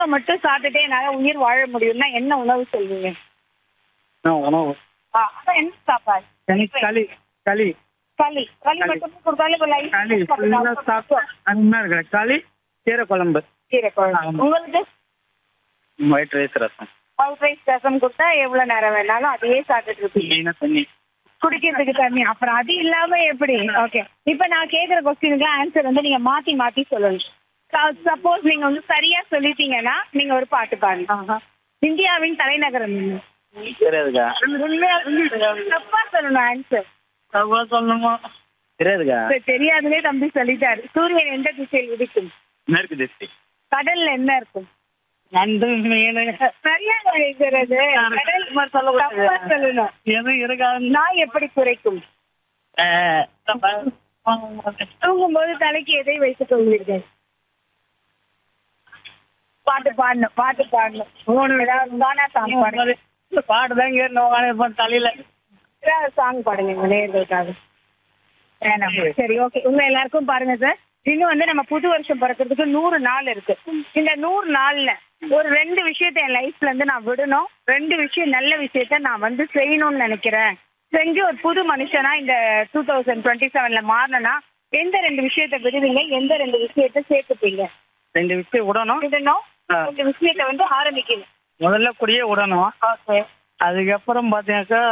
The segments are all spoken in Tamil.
மட்டும் சாப்பிட்டுட்டே என்னால உயிர் வாழ முடியும்னா என்ன உணவு சொல்வீங்க நான் உணவு ஆ, அதான் என்ன சாப்பாடு எனக்கு களி களி களி களி களி. மட்டும் கொடுத்தாலும் இப்ப light களி ஃபுல்லாக சாப்பிட்டோம் அந்த மாதிரி இருக்கிற களி கீரை குழம்பு கீரை குழம்பு ஆமா. உங்களுக்கு white rice rasam white rice rasam கொடுத்தா எவ்வளவு நேரம் வேணாலும் அதையே சாப்பிட்டுட்டு இருப்பீங்க மெயினாக தண்ணி குடிக்கிறதுக்கு தண்ணி அப்புறம் அது இல்லாம எப்படி ஓகே இப்ப நான் கேக்குற கொஸ்டினுக்கு ஆன்சர் வந்து நீங்க மாத்தி மாத்தி சொல்லணும் சப்போஸ் நீங்க வந்து சரியா சொல்லிட்டீங்கன்னா நீங்க ஒரு பாட்டு பாருங்க இந்தியாவின் தலைநகரம் என்ன? தெரியாதுக்கா உண்மையா தப்பா சொல்லணும் ஆன்சர் தப்பா சொல்லணுமா தெரியாதுக்கா தெரியாதுன்னே தம்பி சொல்லிட்டாரு சூரியன் எந்த திசையில் உதிக்கும் மேற்கு டிஸ்ட்ரிக் கடல்ல என்ன இருக்கும் நண்டு மீன் சரியா நினைக்கிறது கடல் தப்பா சொல்லணும் எதுவும் இருக்காது நாய் எப்படி குறைக்கும் தூங்கும்போது தலைக்கு எதை வைத்துக் கொள்வீர்கள் பாட்டு பாடணும் பாட்டு பாடணும் மூணு ஏதாவது கானா சாங் பாடுங்க பாட்டு தான் கேட்டு தலையில ஏதாவது சாங் பாடுங்க எங்க நேர்களுக்காக வேணாம் சரி ஓகே உங்க எல்லாருக்கும் பாருங்க சார் இன்னும் வந்து நம்ம புது வருஷம் பிறக்கிறதுக்கு நூறு நாள் இருக்கு இந்த நூறு நாள்ல ஒரு ரெண்டு விஷயத்த என் லைஃப்ல இருந்து நான் விடணும் ரெண்டு விஷயம் நல்ல விஷயத்த நான் வந்து செய்யணும்னு நினைக்கிறேன் செஞ்சு ஒரு புது மனுஷனா இந்த டூ தௌசண்ட் டுவெண்ட்டி செவன்ல மாறினா எந்த ரெண்டு விஷயத்த விடுவீங்க எந்த ரெண்டு விஷயத்த சேர்த்துப்பீங்க ரெண்டு விஷயம் விடணும் விடணும் ஆ. இந்த விஷயத்த வந்து ஆரம்பிக்கணும் முதல்ல கூடயே விடணும் ஓகே அதுக்கப்புறம் பார்த்தீங்கன்னாக்கா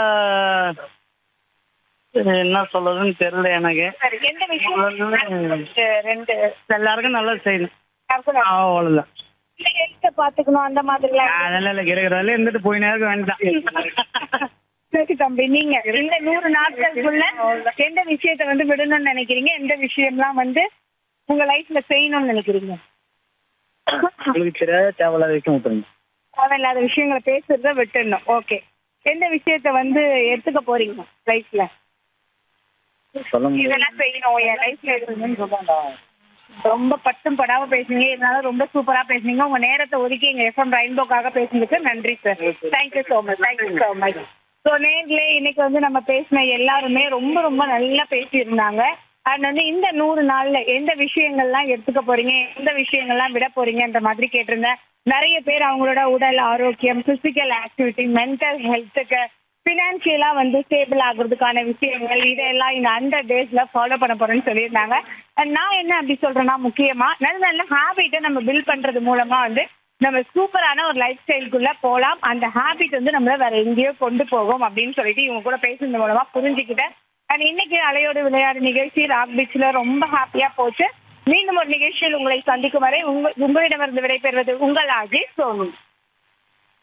இது என்ன சொல்றதுன்னு தெரியல எனக்கு சரி எந்த விஷயம் ரெண்டு ரெண்டு எல்லாருக்கும் நல்லது செய்யணும் யாருக்கும் நான் அவ்வளோதான் இல்ல ஹெல்த்த பாத்துக்கணும் அந்த மாதிரிலாம் அதெல்லாம் இல்லை இருக்கிறதால இருந்துட்டு போய் நேரம் வேண்டாம் சரி தம்பி நீங்க இந்த நூறு நாட்களுக்குள்ள எந்த விஷயத்த வந்து விடணும்னு நினைக்கிறீங்க எந்த விஷயம்லாம் வந்து உங்க லைஃப்ல செய்யணும்னு நினைக்கிறீங்க உங்களுக்கு தெரியாத தேவையில்லாத விஷயம் விட்டுருங்க தேவையில்லாத விஷயங்களை பேசுறத விட்டுடணும் ஓகே எந்த விஷயத்த வந்து எடுத்துக்க போறீங்க லைஃப்ல சொல்ல முடியாது இதெல்லாம் செய்யணும் என் லைஃப்ல இருக்கணும்னு ரொம்ப பட்டும் படாம பேசுனீங்க இதனால ரொம்ப சூப்பரா பேசுனீங்க உங்க நேரத்தை ஒதுக்கி எங்க எஃப்எம் ரெயின்போக்காக பேசுனதுக்கு நன்றி sir thank you so much thank you so much so நேர்ல இன்னைக்கு வந்து நம்ம பேசின எல்லாருமே ரொம்ப ரொம்ப நல்லா பேசியிருந்தாங்க அண்ட் வந்து இந்த நூறு நாள்ல எந்த விஷயங்கள்லாம் எடுத்துக்க போறீங்க எந்த விஷயங்கள்லாம் விட போறீங்கன்ற மாதிரி கேட்டிருந்தேன் நிறைய பேர் அவங்களோட உடல் ஆரோக்கியம் பிசிக்கல் ஆக்டிவிட்டி மென்டல் ஹெல்த்துக்கு ஃபினான்ஷியலா வந்து ஸ்டேபிள் ஆகுறதுக்கான விஷயங்கள் இதெல்லாம் இந்த ஹண்ட்ரட் டேஸ்ல ஃபாலோ பண்ண போறேன்னு சொல்லியிருந்தாங்க And நான் என்ன அப்படி சொல்றேன்னா முக்கியமா நல்ல நல்ல ஹாபிட்டை நம்ம பில்ட் பண்றது மூலமா வந்து நம்ம சூப்பரான ஒரு லைஃப் ஸ்டைலுக்குள்ள போலாம் அந்த ஹாபிட் வந்து நம்மள வேற எங்கேயோ கொண்டு போகும் அப்படின்னு சொல்லிட்டு இவங்க கூட பேசுறது மூலமா புரிஞ்சுக்கிட்டேன் அண்ட் இன்னைக்கு அலையோடு விளையாடு நிகழ்ச்சி ராக் பீச்ல ரொம்ப ஹாப்பியா போச்சு மீண்டும் ஒரு நிகழ்ச்சியில் உங்களை சந்திக்கும் வரை உங்க உங்களிடமிருந்து விடைபெறுவது உங்கள் ஆஜி சோனு